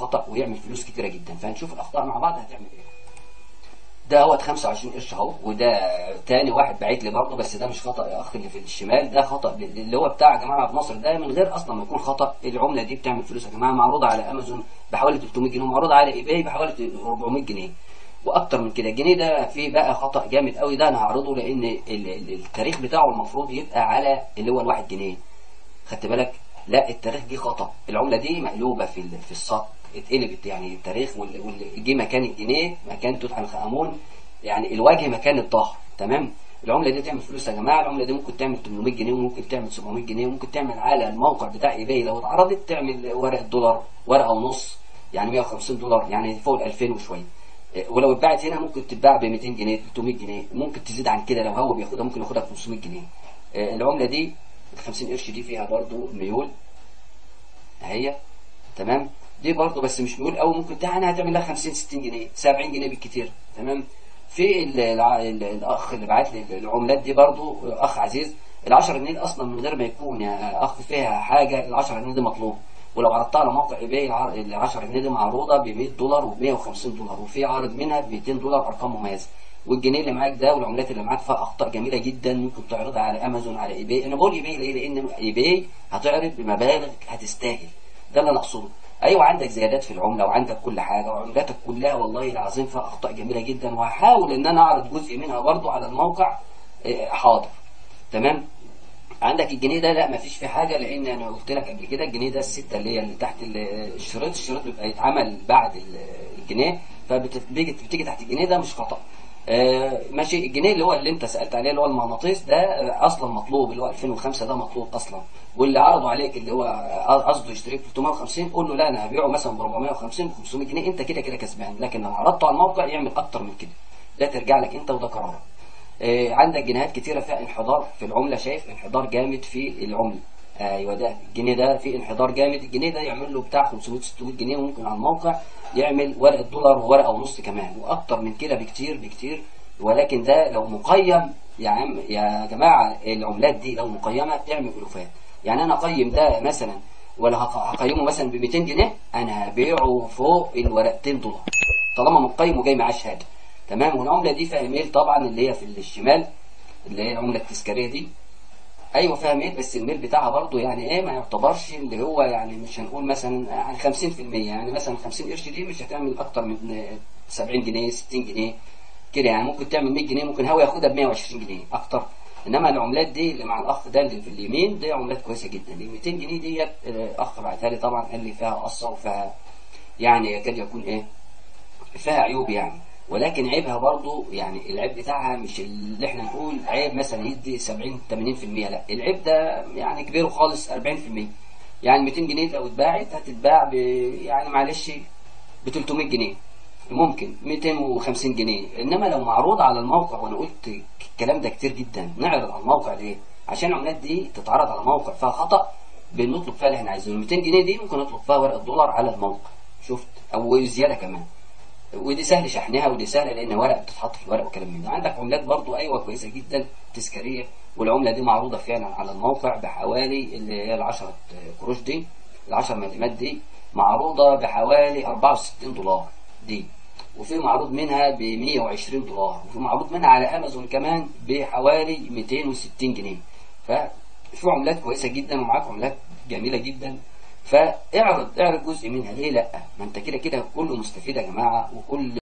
خطأ ويعمل فلوس كتيرة جدا فهنشوف الأخطاء مع بعض هتعمل إيه ده هو 25 قرش اهو وده تاني واحد بعت لي برضه بس ده مش خطا يا اخ اللي في الشمال ده خطا اللي هو بتاع جماعه عبد الناصر ده من غير اصلا ما يكون خطا العمله دي بتعمل فلوس يا جماعه معروضه على امازون بحوالي 300 جنيه ومعروضه على اي باي بحوالي 400 جنيه واكتر من كده الجنيه ده فيه بقى خطا جامد قوي ده انا هعرضه لان ال- ال- التاريخ بتاعه المفروض يبقى على اللي هو الواحد جنيه خدت بالك لا التاريخ دي خطا العمله دي مقلوبه في ال- في الصك اتقلبت يعني التاريخ وال- وال- جه مكان الجنيه مكان توت عنخ امون يعني الوجه مكان الظهر تمام العمله دي تعمل فلوس يا جماعه العمله دي ممكن تعمل 800 جنيه وممكن تعمل 700 جنيه وممكن تعمل على الموقع بتاع ايباي لو اتعرضت تعمل ورقه دولار ورقه ونص يعني 150 دولار يعني فوق ال 2000 وشويه إيه، ولو اتباعت هنا ممكن تتباع ب 200 جنيه 300 جنيه ممكن تزيد عن كده لو هو بياخدها ممكن ياخدها ب 500 جنيه إيه، العمله دي ال 50 قرش دي فيها برضو ميول اهي تمام دي برضه بس مش ميول قوي ممكن يعني هتعمل لها 50 60 جنيه 70 جنيه بالكتير تمام في ال- الع- ال- الاخ اللي بعت لي العملات دي برضه اخ عزيز ال 10 جنيه اصلا من غير ما يكون يا اخ فيها حاجه ال 10 جنيه دي مطلوب ولو عرضتها على موقع ايباي الع- ال 10 جنيه دي معروضه ب 100 دولار و 150 دولار وفي عارض منها ب 200 دولار ارقام مميزه والجنيه اللي معاك ده والعملات اللي معاك فيها اخطاء جميله جدا ممكن تعرضها على امازون على ايباي انا بقول ايباي ليه لان ايباي هتعرض بمبالغ هتستاهل ده اللي انا اقصده ايوه عندك زيادات في العمله وعندك كل حاجه وعملاتك كلها والله العظيم فيها اخطاء جميله جدا وهحاول ان انا اعرض جزء منها برضو على الموقع إيه، حاضر تمام عندك الجنيه ده لا مفيش فيه حاجه لان انا قلت لك قبل كده الجنيه ده السته اللي هي اللي تحت ال- الشريط الشريط بيبقى يتعمل بعد ال- الجنيه فبتيجي بتيجي تحت الجنيه ده مش خطا آه، ماشي الجنيه اللي هو اللي انت سالت عليه اللي هو المغناطيس ده آه، اصلا مطلوب اللي هو 2005 ده مطلوب اصلا واللي عرضوا عليك اللي هو قصده يشتريه ب 350 قول له لا انا هبيعه مثلا ب 450 ب 500 جنيه انت كده كده كسبان لكن لو عرضته على الموقع يعمل اكتر من كده ده ترجع لك انت وده قرارك آه، عندك جنيهات كتيره فيها انحدار في العمله شايف انحدار جامد في العمله ايوه ده الجنيه ده فيه انحدار جامد الجنيه ده يعمل له بتاع 500 600 جنيه وممكن على الموقع يعمل ورقه دولار وورقه ونص كمان واكتر من كده بكتير بكتير ولكن ده لو مقيم يا عم يا جماعه العملات دي لو مقيمه تعمل الوفات يعني انا اقيم ده مثلا ولا هق- هقيمه مثلا ب 200 جنيه انا هبيعه فوق الورقتين دولار طالما مقيم وجاي معاه شهاده تمام والعمله دي فيها ميل طبعا اللي هي في الشمال اللي هي العمله التذكاريه دي ايوه فيها ميل بس الميل بتاعها برضو يعني ايه ما يعتبرش اللي هو يعني مش هنقول مثلا يعني 50% يعني مثلا 50 قرش دي مش هتعمل اكتر من 70 جنيه 60 جنيه كده يعني ممكن تعمل 100 جنيه ممكن هو ياخدها ب 120 جنيه اكتر انما العملات دي اللي مع الاخ ده اللي في اليمين دي عملات كويسه جدا ال 200 جنيه ديت الاخ بعتها لي طبعا قال لي فيها قصه وفيها يعني يكاد يكون ايه فيها عيوب يعني ولكن عيبها برضو يعني العيب بتاعها مش اللي احنا نقول عيب مثلا يدي 70 80% لا العيب ده يعني كبيره خالص 40% يعني 200 جنيه لو اتباعت هتتباع ب يعني معلش ب 300 جنيه ممكن 250 جنيه انما لو معروض على الموقع وانا قلت الكلام ده كتير جدا نعرض على الموقع ليه عشان العملات دي تتعرض على موقع فيها خطا بنطلب فيها اللي احنا عايزينه 200 جنيه دي ممكن نطلب فيها ورقه دولار على الموقع شفت او زياده كمان ودي سهل شحنها ودي سهله لان ورق بتتحط في الورق وكلام من ده عندك عملات برضو ايوه كويسه جدا تذكاريه والعمله دي معروضه فعلا على الموقع بحوالي اللي هي ال 10 قروش دي ال 10 مليمات دي معروضه بحوالي 64 دولار دي وفي معروض منها ب 120 دولار وفي معروض منها على امازون كمان بحوالي 260 جنيه ففي عملات كويسه جدا ومعاك عملات جميله جدا فاعرض اعرض جزء منها ليه لا ما انت كده كده كله مستفيد يا جماعه وكل